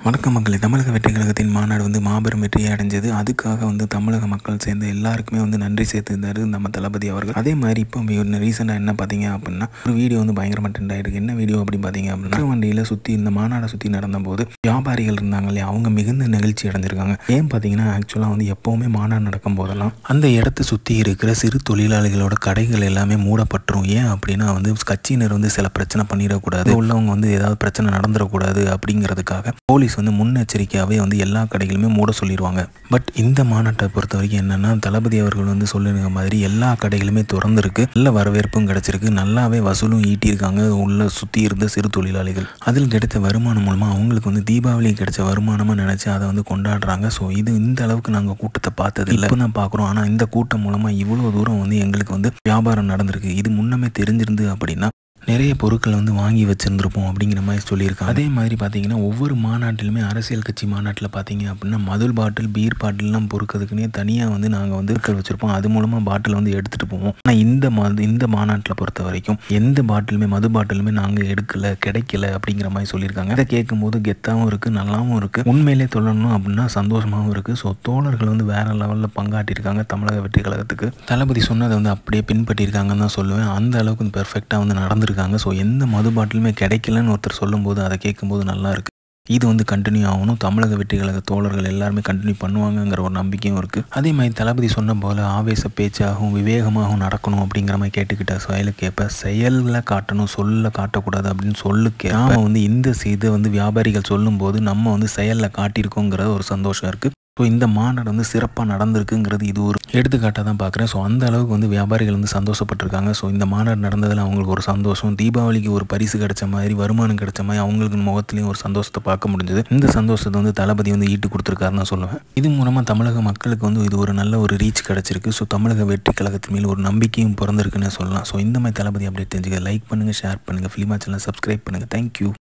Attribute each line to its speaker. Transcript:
Speaker 1: வணக்கம் மக்களே தமிழக வெற்றி கழகத்தின் மாநாடு வந்து மாபெரும் வெற்றியை அடைஞ்சது அதுக்காக வந்து தமிழக மக்கள் சேர்ந்த எல்லாருக்குமே வந்து நன்றி சேர்த்துருந்தாரு நம்ம தளபதி அவர்கள் அதே மாதிரி இப்போ ரீசெண்டாக என்ன பார்த்தீங்க அப்படின்னா ஒரு வீடியோ வந்து பயங்கரமாக ட்ரெண்ட் ஆயிருக்கு என்ன வீடியோ அப்படின்னு பார்த்தீங்க அப்படின்னா வண்டியில் சுற்றி இந்த மாநாடை சுற்றி நடந்தபோது வியாபாரிகள் இருந்தாங்க இல்லையா அவங்க மிகுந்த நிகழ்ச்சி அடைஞ்சிருக்காங்க ஏன் பார்த்தீங்கன்னா ஆக்சுவலாக வந்து எப்போவுமே மாநாடு நடக்கும் போதெல்லாம் அந்த இடத்த சுற்றி இருக்கிற சிறு தொழிலாளிகளோட கடைகள் எல்லாமே மூடப்பட்டுரும் ஏன் அப்படின்னா வந்து கட்சியினர் வந்து சில பிரச்சனை பண்ணிடக்கூடாது உள்ளவங்க வந்து ஏதாவது பிரச்சனை நடந்துடக்கூடாது அப்படிங்கிறதுக்காக போலீஸ் வந்து முன்னெச்சரிக்கையாகவே வந்து எல்லா கடைகளுமே மூட சொல்லிடுவாங்க பட் இந்த மாநாட்டை பொறுத்த வரைக்கும் என்னன்னா தளபதி அவர்கள் வந்து சொல்லிருக்க மாதிரி எல்லா கடைகளுமே திறந்துருக்கு நல்ல வரவேற்பும் கிடைச்சிருக்கு நல்லாவே வசூலும் ஈட்டியிருக்காங்க உள்ள சுற்றி இருந்த சிறு தொழிலாளிகள் அதில் கிடைத்த வருமானம் மூலமாக அவங்களுக்கு வந்து தீபாவளி கிடைச்ச வருமானமாக நினச்சி அதை வந்து கொண்டாடுறாங்க ஸோ இது இந்த அளவுக்கு நாங்கள் கூட்டத்தை பார்த்தது இல்லை இப்போ தான் பார்க்குறோம் ஆனால் இந்த கூட்டம் மூலமாக இவ்வளோ தூரம் வந்து எங்களுக்கு வந்து வியாபாரம் நடந்திருக்கு இது முன்னமே தெரிஞ்சிருந்து அப்படின்னா நிறைய பொருட்கள் வந்து வாங்கி வச்சுருந்துருப்போம் அப்படிங்கிற மாதிரி சொல்லியிருக்காங்க அதே மாதிரி பார்த்தீங்கன்னா ஒவ்வொரு மாநாட்டிலுமே அரசியல் கட்சி மாநாட்டில் பார்த்தீங்க அப்படின்னா மதுள் பாட்டில் பீர் பாட்டில்லாம் பொறுக்கிறதுக்குனே தனியாக வந்து நாங்கள் வந்து பொருட்கள் வச்சுருப்போம் அது மூலமாக பாட்டில் வந்து எடுத்துகிட்டு போவோம் ஆனால் இந்த மது இந்த மாநாட்டில் பொறுத்த வரைக்கும் எந்த பாட்டிலுமே மது பாட்டிலுமே நாங்கள் எடுக்கல கிடைக்கல அப்படிங்கிற மாதிரி சொல்லியிருக்காங்க இதை கேட்கும்போது கெத்தாகவும் இருக்குது நல்லாவும் இருக்குது உண்மையிலே சொல்லணும் அப்படின்னா சந்தோஷமாகவும் இருக்குது ஸோ தோழர்கள் வந்து வேறு லெவலில் பங்காட்டியிருக்காங்க தமிழக வெற்றி கழகத்துக்கு தளபதி சொன்னதை வந்து அப்படியே பின்பற்றியிருக்காங்கன்னு தான் சொல்லுவேன் அந்த அளவுக்கு பெர்ஃபெக்டாக வந்து நடந்திருக்கு இருக்காங்க ஸோ எந்த மது பாட்டிலுமே கிடைக்கலன்னு ஒருத்தர் சொல்லும்போது அதை கேட்கும்போது நல்லா இருக்கு இது வந்து கண்டினியூ ஆகணும் தமிழக வெற்றி கழக தோழர்கள் எல்லாருமே கண்டினியூ பண்ணுவாங்கங்கிற ஒரு நம்பிக்கையும் இருக்குது அதே மாதிரி தளபதி சொன்ன போல் ஆவேச பேச்சாகவும் விவேகமாகவும் நடக்கணும் அப்படிங்கிற மாதிரி கேட்டுக்கிட்ட செயலை கேட்ப செயலில் காட்டணும் சொல்ல காட்டக்கூடாது அப்படின்னு சொல்லுக்கு நாம் வந்து இந்த இதை வந்து வியாபாரிகள் சொல்லும்போது நம்ம வந்து செயலில் காட்டியிருக்கோங்கிற ஒரு சந்தோஷம் இருக்குது ஸோ இந்த மாநாடு வந்து சிறப்பாக நடந்திருக்குங்கிறது இது ஒரு எடுத்துக்காட்டாக தான் பார்க்குறேன் ஸோ அந்த அளவுக்கு வந்து வியாபாரிகள் வந்து சந்தோஷப்பட்டிருக்காங்க ஸோ இந்த மாநாடு நடந்ததில் அவங்களுக்கு ஒரு சந்தோஷம் தீபாவளிக்கு ஒரு பரிசு கிடைச்ச மாதிரி வருமானம் கிடைச்ச மாதிரி அவங்களுக்கு முகத்துலேயும் ஒரு சந்தோஷத்தை பார்க்க முடிஞ்சது இந்த சந்தோஷத்தை வந்து தளபதி வந்து ஈட்டு கொடுத்துருக்காருன்னு நான் சொல்லுவேன் இது மூலமாக தமிழக மக்களுக்கு வந்து இது ஒரு நல்ல ஒரு ரீச் கிடச்சிருக்கு ஸோ தமிழக வெற்றி கழகத்தின் மேல் ஒரு நம்பிக்கையும் பிறந்திருக்குன்னு சொல்லலாம் ஸோ இந்த மாதிரி தளபதி அப்டேட் தெரிஞ்சுக்க லைக் பண்ணுங்கள் ஷேர் பண்ணுங்கள் ஃபிலிமா சேனல் சப்ஸ்கிரைப் பண்ணுங்கள் தேங்க்யூ